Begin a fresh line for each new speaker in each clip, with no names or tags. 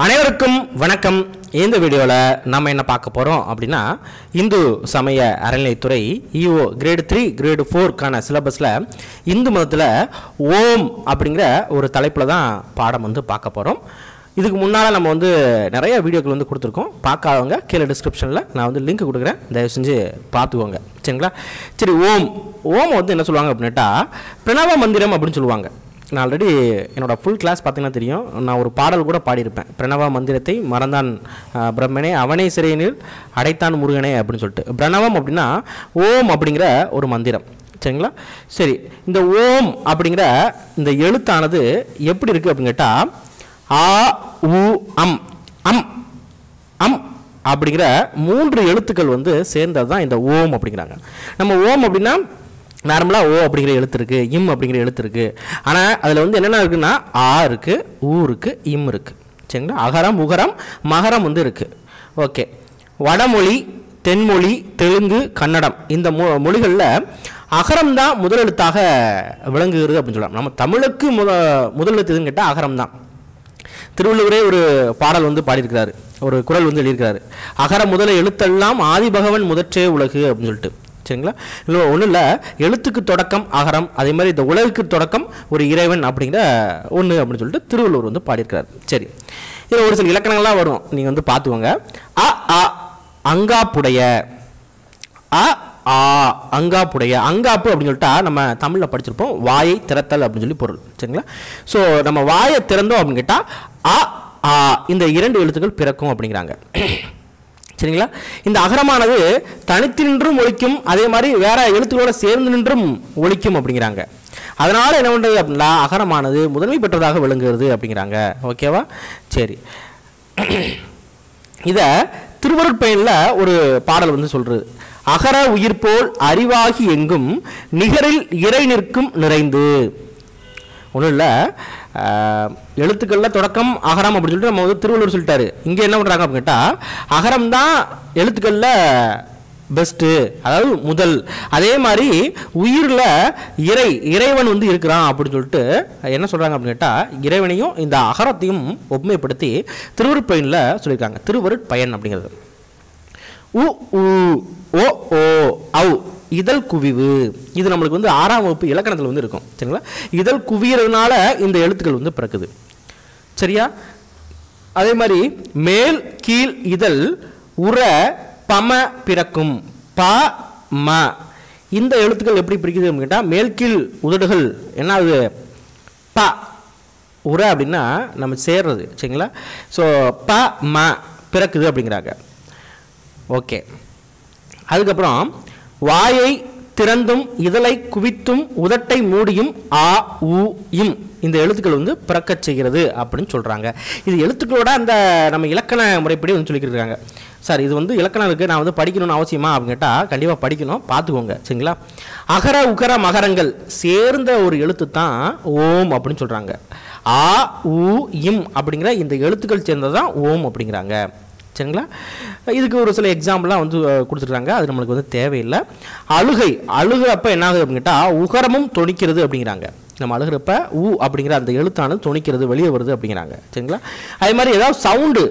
அனைவருக்கும் வணக்கம் இந்த வீடியோவில் நம்ம என்ன பார்க்க போகிறோம் அப்படின்னா இந்து சமய அறநிலைத்துறை இஓ கிரேடு த்ரீ கிரேடு ஃபோர்க்கான சிலபஸில் இந்து மதத்தில் ஓம் அப்படிங்கிற ஒரு தலைப்பில் தான் பாடம் வந்து பார்க்க போகிறோம் இதுக்கு முன்னால் நம்ம வந்து நிறைய வீடியோக்கள் வந்து கொடுத்துருக்கோம் பார்க்காதவங்க கீழே டிஸ்கிரிப்ஷனில் நான் வந்து லிங்க் கொடுக்குறேன் தயவு செஞ்சு பார்த்துக்கோங்க சரிங்களா சரி ஓம் ஓம் வந்து என்ன சொல்லுவாங்க அப்படின்னுட்டா பிரணவ மந்திரம் அப்படின்னு சொல்லுவாங்க நான் ஆல்ரெடி என்னோட ஃபுல் கிளாஸ் பார்த்தீங்கன்னா தெரியும் நான் ஒரு பாடல் கூட பாடியிருப்பேன் பிரணவ மந்திரத்தை மறந்தான் ஆஹ், பிரம்மனே அவனே சிறையினில் அடைத்தான் முருகனே அப்படின்னு சொல்லிட்டு பிரணவம் அப்படின்னா ஓம் அப்படிங்கிற ஒரு மந்திரம் சரிங்களா சரி இந்த ஓம் அப்படிங்கிற இந்த எழுத்தானது எப்படி இருக்குது அப்படின்னு கேட்டால் ஆ உ அம் அம் அம் அப்படிங்கிற மூன்று எழுத்துக்கள் வந்து சேர்ந்தது தான் இந்த ஓம் அப்படிங்கிறாங்க நம்ம ஓம் அப்படின்னா நார்மலாக ஓ அப்படிங்கிற எழுத்து இருக்குது இம் அப்படிங்கிற எழுத்து இருக்குது ஆனால் அதில் வந்து என்னென்ன இருக்குன்னா ஆ இருக்குது ஊ இருக்குது இம் இருக்குது சரிங்களா அகரம் உகரம் மகரம் வந்து இருக்குது ஓகே வடமொழி தென்மொழி தெலுங்கு கன்னடம் இந்த மொ மொழிகளில் அகரம் தான் முதல் எழுத்தாக விளங்குகிறது அப்படின்னு சொல்லலாம் நம்ம தமிழுக்கு முத முதல் எழுத்து எதுன்னு கேட்டால் அகரம் தான் திருவள்ளுவரே ஒரு பாடல் வந்து பாடியிருக்கிறாரு ஒரு குறள் வந்து எழுதியிருக்கிறாரு அகர முதல எழுத்தெல்லாம் ஆதிபகவன் முதற்றே உலகு அப்படின்னு சொல்லிட்டு சரிங்களா இல்லை ஒன்றும் இல்லை எழுத்துக்கு தொடக்கம் அகரம் அதே மாதிரி இந்த உலகுக்கு தொடக்கம் ஒரு இறைவன் அப்படிங்கிற ஒன்று அப்படின்னு சொல்லிட்டு திருவள்ளுவர் வந்து பாடியிருக்கிறார் சரி இதில் ஒரு சில இலக்கணங்கள்லாம் வரும் நீங்கள் வந்து பார்த்துக்கோங்க அ ஆ அங்காப்புடைய அ ஆ அங்காப்புடைய அங்காப்பு அப்படின்னு சொல்லிட்டா நம்ம தமிழில் படிச்சிருப்போம் வாயை திறத்தல் அப்படின்னு சொல்லி பொருள் சரிங்களா ஸோ நம்ம வாயை திறந்தோம் அப்படின்னு கேட்டால் அ ஆ இந்த இரண்டு எழுத்துக்கள் பிறக்கும் அப்படிங்கிறாங்க சரிங்களா இந்த அகரமானது தனித்து நின்றும் ஒழிக்கும் அதே மாதிரி வேற எழுத்துக்களோட சேர்ந்து நின்றும் ஒழிக்கும் அப்படிங்கிறாங்க அதனால என்ன பண்ணுறது அப்படின்னா அகரமானது முதன்மை பெற்றதாக விளங்குகிறது அப்படிங்கிறாங்க ஓகேவா சரி இதை திருவருட்பயனில் ஒரு பாடல் வந்து சொல்றது அகர உயிர் போல் அறிவாகி எங்கும் நிகரில் இறை நிற்கும் நிறைந்து ஒன்றும் இல்லை எழுத்துக்களில் தொடக்கம் அகரம் அப்படின்னு சொல்லிட்டு நம்ம வந்து திருவள்ளுவர் சொல்லிட்டாரு இங்கே என்ன பண்ணுறாங்க அப்படின்னு கேட்டால் அகரம் தான் எழுத்துக்களில் பெஸ்ட்டு அதாவது முதல் அதே மாதிரி உயிரில் இறை இறைவன் வந்து இருக்கிறான் அப்படின்னு சொல்லிட்டு என்ன சொல்கிறாங்க அப்படின்னு கேட்டால் இறைவனையும் இந்த அகரத்தையும் ஒப்புமைப்படுத்தி திருவருட்பயனில் சொல்லியிருக்காங்க திருவருட்பயன் அப்படிங்கிறது உ உ ஓ ஓ அவ் இதழ் குவிவு இது நம்மளுக்கு வந்து ஆறாம் வகுப்பு இலக்கணத்தில் வந்து இருக்கும் சரிங்களா இதழ் குவியறதுனால இந்த எழுத்துக்கள் வந்து பிறக்குது சரியா அதே மாதிரி மேல் கீழ் இதழ் உர பம பிறக்கும் ப ம இந்த எழுத்துக்கள் எப்படி பிரிக்குது அப்படின்னு கேட்டால் மேல் கீழ் உதடுகள் என்ன ஆகுது ப உர அப்படின்னா நம்ம சேர்றது சரிங்களா ஸோ ப ம பிறக்குது அப்படிங்கிறாங்க ஓகே அதுக்கப்புறம் வாயை திறந்தும் இதழை குவித்தும் உதட்டை மூடியும் ஆ உ இம் இந்த எழுத்துக்கள் வந்து பிறக்கச் செய்கிறது அப்படின்னு சொல்கிறாங்க இது எழுத்துக்களோட அந்த நம்ம இலக்கண முறைப்படி வந்து சொல்லிக்கிட்டு சார் இது வந்து இலக்கணம் இருக்குது நான் வந்து படிக்கணும்னு அவசியமா அப்படின்னு கேட்டால் கண்டிப்பாக படிக்கணும் பார்த்துக்கோங்க சரிங்களா அகர உகர மகரங்கள் சேர்ந்த ஒரு எழுத்து தான் ஓம் அப்படின்னு சொல்கிறாங்க ஆ உ இம் அப்படிங்கிற இந்த எழுத்துக்கள் சேர்ந்தது தான் ஓம் அப்படிங்கிறாங்க சரிங்களா இதுக்கு ஒரு சில எக்ஸாம்பிள்லாம் வந்து அஹ், கொடுத்துருக்காங்க அது நம்மளுக்கு வந்து தேவையில்லை அழுகை அழுகிறப்ப என்ன ஆகுது அப்படின்னு கேட்டால் உகரமும் தொனிக்கிறது அப்படிங்கிறாங்க நம்ம அழுகிறப்ப ஊ அப்படிங்கிற அந்த எழுத்தானது தொனிக்கிறது வெளியே வருது அப்படிங்கிறாங்க சரிங்களா அதே மாதிரி ஏதாவது சவுண்டு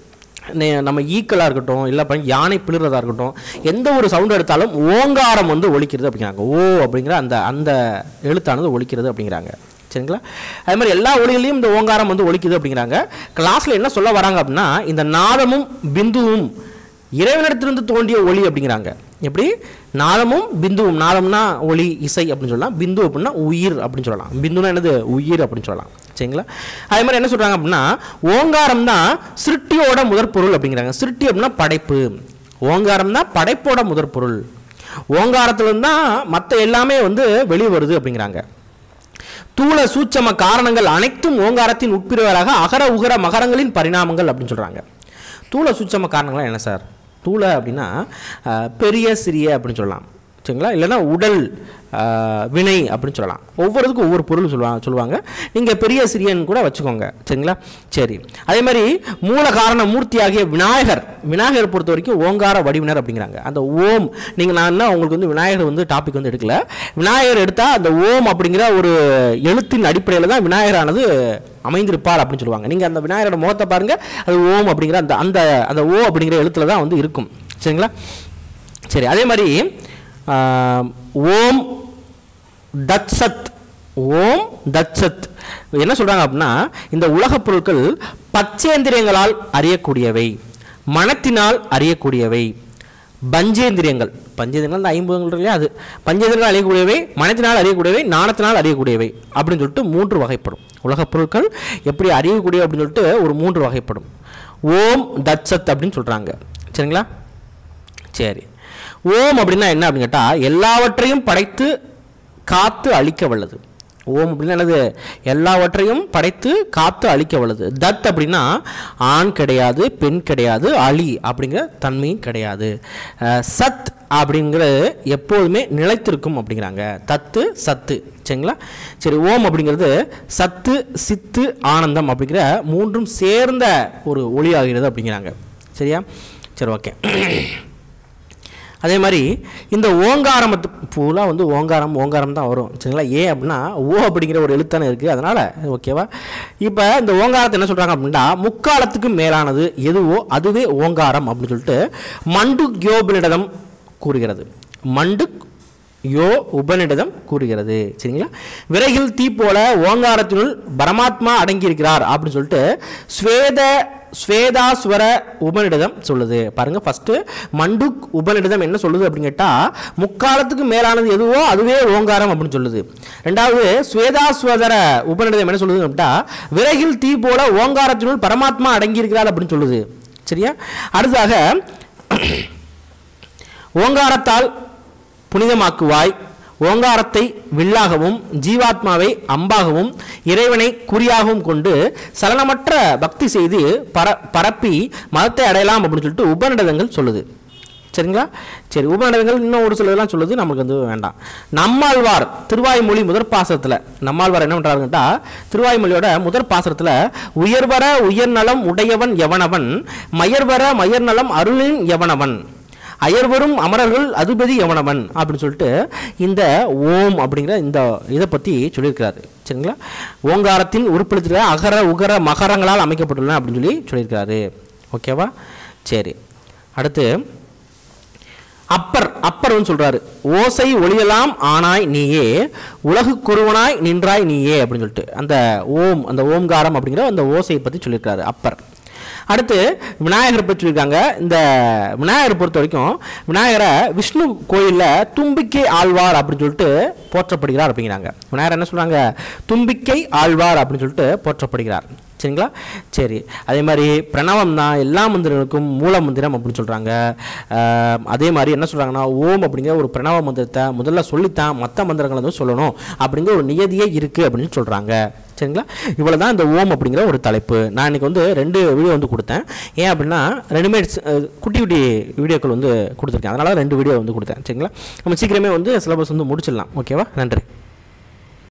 நம்ம ஈக்களாக இருக்கட்டும் இல்லை பண்ணி யானை பிளிறதா இருக்கட்டும் எந்த ஒரு சவுண்ட் எடுத்தாலும் ஓங்காரம் வந்து ஒலிக்கிறது அப்படிங்கிறாங்க ஓ அப்படிங்கிற அந்த அந்த எழுத்தானது ஒலிக்கிறது அப்படிங்கிறாங்க சரிங்களா அதே மாதிரி எல்லா ஒளிகளையும் இந்த ஓங்காரம் வந்து ஒலிக்குது அப்படிங்கிறாங்க கிளாஸில் என்ன சொல்ல வராங்க அப்படின்னா இந்த நாதமும் பிந்துவும் இறைவனிடத்திலிருந்து தோன்றிய ஒளி அப்படிங்கிறாங்க எப்படி நாதமும் பிந்துவும் நாதம்னா ஒளி இசை அப்படின்னு சொல்லலாம் பிந்து அப்படின்னா உயிர் அப்படின்னு சொல்லலாம் பிந்துனா என்னது உயிர் அப்படின்னு சொல்லலாம் சரிங்களா அதே மாதிரி என்ன சொல்கிறாங்க அப்படின்னா ஓங்காரம் தான் சிருட்டியோட முதற் பொருள் அப்படிங்கிறாங்க சிருட்டி அப்படின்னா படைப்பு ஓங்காரம் தான் படைப்போட முதற் பொருள் ஓங்காரத்துலேருந்து தான் மற்ற எல்லாமே வந்து வெளியே வருது அப்படிங்கிறாங்க தூள சூட்சம காரணங்கள் அனைத்தும் ஓங்காரத்தின் உட்பிரிவராக அகர உகர மகரங்களின் பரிணாமங்கள் அப்படின்னு சொல்கிறாங்க தூள சூட்சம காரணங்கள்லாம் என்ன சார் தூள அப்படின்னா அஹ், பெரிய சிறிய அப்படின்னு சொல்லலாம் சரிங்களா இல்லைன்னா உடல் அஹ், வினை அப்படின்னு சொல்லலாம் ஒவ்வொருத்துக்கும் ஒவ்வொரு பொருள் சொல்லுவாங்க சொல்லுவாங்க நீங்கள் பெரிய சிறியன் கூட வச்சுக்கோங்க சரிங்களா சரி அதே மாதிரி மூல காரண மூர்த்தியாகிய விநாயகர் விநாயகர் பொறுத்த வரைக்கும் ஓங்கார வடிவினர் அப்படிங்கிறாங்க அந்த ஓம் நீங்கள் நான் என்ன உங்களுக்கு வந்து விநாயகர் வந்து டாபிக் வந்து எடுக்கல விநாயகர் எடுத்தால் அந்த ஓம் அப்படிங்கிற ஒரு எழுத்தின் அடிப்படையில் தான் விநாயகரானது அமைந்திருப்பார் அப்படின்னு சொல்லுவாங்க நீங்கள் அந்த விநாயகரோட முகத்தை பாருங்கள் அது ஓம் அப்படிங்கிற அந்த அந்த அந்த ஓ அப்படிங்கிற எழுத்துல தான் வந்து இருக்கும் சரிங்களா சரி அதே மாதிரி ஆஹ், ஓம் தத்சத் ஓம் தத்சத் என்ன சொல்றாங்க அப்படின்னா இந்த உலகப் பொருட்கள் பச்சேந்திரியங்களால் அறியக்கூடியவை மனத்தினால் அறியக்கூடியவை பஞ்சேந்திரியங்கள் பஞ்சேந்திரங்கள் இந்த ஐம்பதுகள் இருக்கு இல்லையா அது பஞ்சேந்திரங்கள் அறியக்கூடியவை மனத்தினால் அறியக்கூடியவை நாணத்தினால் அறியக்கூடியவை அப்படின்னு சொல்லிட்டு மூன்று வகைப்படும் உலகப் பொருட்கள் எப்படி அறியக்கூடிய அப்படின்னு சொல்லிட்டு ஒரு மூன்று வகைப்படும் ஓம் தத்சத் அப்படின்னு சொல்றாங்க சரிங்களா சரி ஓம் அப்படின்னா என்ன அப்படின்னு கேட்டால் எல்லாவற்றையும் படைத்து காத்து அழிக்க வல்லது ஓம் அப்படின்னா என்னது எல்லாவற்றையும் படைத்து காத்து அழிக்க வல்லது தத் அப்படின்னா ஆண் கிடையாது பெண் கிடையாது அழி அப்படிங்கிற தன்மையும் கிடையாது அஹ், சத் அப்படிங்கிறது எப்போதுமே நிலைத்திருக்கும் அப்படிங்கிறாங்க தத்து சத்து சரிங்களா சரி ஓம் அப்படிங்கிறது சத்து சித்து ஆனந்தம் அப்படிங்கிற மூன்றும் சேர்ந்த ஒரு ஒளியாகிறது அப்படிங்கிறாங்க சரியா சரி ஓகே அதே மாதிரி இந்த ஓங்காரம் ஃபுல்லாக வந்து ஓங்காரம் ஓங்காரம் தான் வரும் சரிங்களா ஏன் அப்படின்னா ஓ அப்படிங்கிற ஒரு எழுத்தானே இருக்குது அதனால் ஓகேவா இப்போ இந்த ஓங்காரத்தை என்ன சொல்கிறாங்க அப்படின்னா முக்காலத்துக்கு மேலானது எதுவோ அதுவே ஓங்காரம் அப்படின்னு சொல்லிட்டு மண்டு யோபனிடம் கூறுகிறது மண்டு யோ உபனிடதம் கூறுகிறது சரிங்களா விரைவில் தீ போல ஓங்காரத்தினுள் பரமாத்மா அடங்கியிருக்கிறார் அப்படின்னு சொல்லிட்டு ஸ்வேத ஸ்வேதாஸ்வர உபனிடதம் சொல்லுது பாருங்க ஃபர்ஸ்ட் மண்டுக் உபனிடதம் என்ன சொல்லுது அப்படின்னு கேட்டா முக்காலத்துக்கு மேலானது எதுவோ அதுவே ஓங்காரம் அப்படின்னு சொல்லுது ரெண்டாவது ஸ்வேதாஸ்வதர உபனிடதம் என்ன சொல்லுது அப்படின்னா விரைவில் தீ போல ஓங்காரத்தினுள் பரமாத்மா அடங்கியிருக்கிறார் அப்படின்னு சொல்லுது சரியா அடுத்ததாக ஓங்காரத்தால் புனிதமாக்குவாய் ஓங்காரத்தை வில்லாகவும் ஜீவாத்மாவை அம்பாகவும் இறைவனை குறியாகவும் கொண்டு சலனமற்ற பக்தி செய்து பர பரப்பி மதத்தை அடையலாம் அப்படின்னு சொல்லிட்டு உபநிடதங்கள் சொல்லுது சரிங்களா சரி உபநிடதங்கள் இன்னும் ஒரு சிலதெல்லாம் சொல்லுது நமக்கு வந்து வேண்டாம் நம்மாழ்வார் திருவாய்மொழி முதற் பாசத்தில் நம்மாழ்வார் என்ன பண்ணுறாருன்னா திருவாய்மொழியோட முதற் பாசத்தில் உயர்வர உயர்நலம் உடையவன் எவனவன் மயர்வர மயர்நலம் அருளின் எவனவன் அயர்வரும் அமரர்கள் அதிபதி எவனவன் அப்படின்னு சொல்லிட்டு இந்த ஓம் அப்படிங்கிற இந்த இதை பற்றி சொல்லியிருக்கிறாரு சரிங்களா ஓங்காரத்தின் உருப்பெழுத்துல அகர உகர மகரங்களால் அமைக்கப்பட்டுள்ளன அப்படின்னு சொல்லி சொல்லியிருக்கிறாரு ஓகேவா சரி அடுத்து அப்பர் அப்பர் வந்து சொல்றாரு ஓசை ஒளியலாம் ஆனாய் நீயே உலகு குருவனாய் நின்றாய் நீயே அப்படின்னு சொல்லிட்டு அந்த ஓம் அந்த ஓம்காரம் அப்படிங்கிற அந்த ஓசையை பற்றி சொல்லியிருக்காரு அப்பர் அடுத்து விநாயகரை பற்றி சொல்லியிருக்காங்க இந்த விநாயகரை பொறுத்த வரைக்கும் விநாயகரை விஷ்ணு கோயிலில் தும்பிக்கை ஆழ்வார் அப்படின்னு சொல்லிட்டு போற்றப்படுகிறார் அப்படிங்கிறாங்க விநாயகர் என்ன சொல்றாங்க தும்பிக்கை ஆழ்வார் அப்படின்னு சொல்லிட்டு போற்றப்படுகிறார் சரிங்களா சரி அதே மாதிரி பிரணவம் தான் எல்லா மந்திரங்களுக்கும் மூல மந்திரம் அப்படின்னு சொல்கிறாங்க அதே மாதிரி என்ன சொல்கிறாங்கன்னா ஓம் அப்படிங்கிற ஒரு பிரணவ மந்திரத்தை முதல்ல சொல்லித்தான் மற்ற மந்திரங்களை வந்து சொல்லணும் அப்படிங்கிற ஒரு நியதியே இருக்குது அப்படின்னு சொல்கிறாங்க சரிங்களா இவ்வளோ தான் இந்த ஓம் அப்படிங்கிற ஒரு தலைப்பு நான் இன்னைக்கு வந்து ரெண்டு வீடியோ வந்து கொடுத்தேன் ஏன் அப்படின்னா ரெண்டுமே அஹ், குட்டி குட்டி வீடியோக்கள் வந்து கொடுத்துருக்கேன் அதனால ரெண்டு வீடியோ வந்து கொடுத்தேன் சரிங்களா நம்ம சீக்கிரமே வந்து சிலபஸ் வந்து முடிச்சிடலாம் ஓகேவா நன்றி